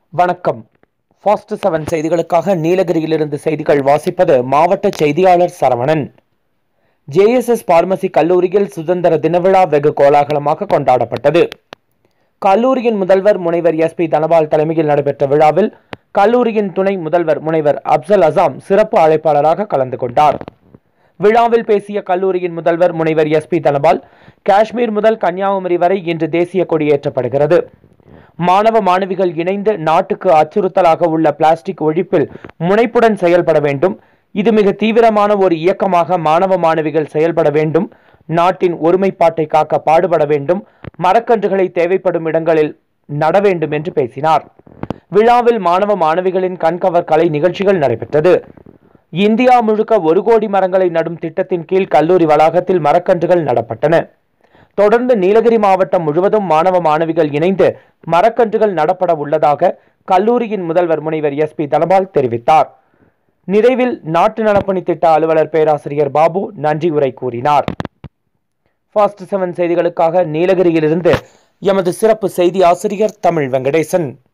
வணக்கம் fast seven செய்திகளுக்காக நீலகிரியிலிருந்து செய்திகள் வாசிப்பது மாவட்ட செய்தியாளர் சரவணன் ஜேஎஸ்எஸ் பார்மசி கல்லூரியில் சுதந்திர தினவிழா வெகு கோலாகலமாக கொண்டாடப்பட்டது கல்லூரியின் முதல்வர் முனைவர் எஸ் பி தனபால் தலைமையில் நடைபெற்ற விழாவில் கல்லூரியின் துணை முதல்வர் முனைவர் அப்சல் அசாம் சிறப்பு அழைப்பாளராக கலந்து கொண்டார் விழாவில் பேசிய கல்லூரியின் முதல்வர் முனைவர் எஸ் பி தனபால் காஷ்மீர் முதல் கன்னியாகுமரி வரை இன்று தேசிய கொடி ஏற்றப்படுகிறது மாணவ மாணவிகள் இணைந்து நாட்டுக்கு அச்சுறுத்தலாக உள்ள பிளாஸ்டிக் ஒழிப்பில் முனைப்புடன் செயல்பட வேண்டும் இது மிக தீவிரமான ஒரு இயக்கமாக மாணவ மாணவிகள் செயல்பட வேண்டும் நாட்டின் ஒருமைப்பாட்டை காக்க பாடுபட வேண்டும் மரக்கன்றுகளை தேவைப்படும் இடங்களில் நட வேண்டும் என்று பேசினார் விழாவில் மாணவ மாணவிகளின் கண்கவர் கலை நிகழ்ச்சிகள் நடைபெற்றது இந்தியா முழுக்க ஒரு கோடி மரங்களை நடும் திட்டத்தின் கீழ் கல்லூரி வளாகத்தில் மரக்கன்றுகள் நடப்பட்டன தொடர்ந்து நீலகிரி மாவட்டம் முழுவதும் மாணவ மாணவிகள் இணைந்து மரக்கன்றுகள் நடப்பட உள்ளதாக கல்லூரியின் முதல்வர் முனைவர் எஸ் பி தனபால் தெரிவித்தார் நிறைவில் நாட்டு நலப்பணி திட்ட அலுவலர் பேராசிரியர் பாபு நன்றி உரை கூறினார் ஃபாஸ்ட் செவன் செய்திகளுக்காக நீலகிரியிலிருந்து எமது சிறப்பு செய்தி ஆசிரியர் தமிழ் வெங்கடேசன்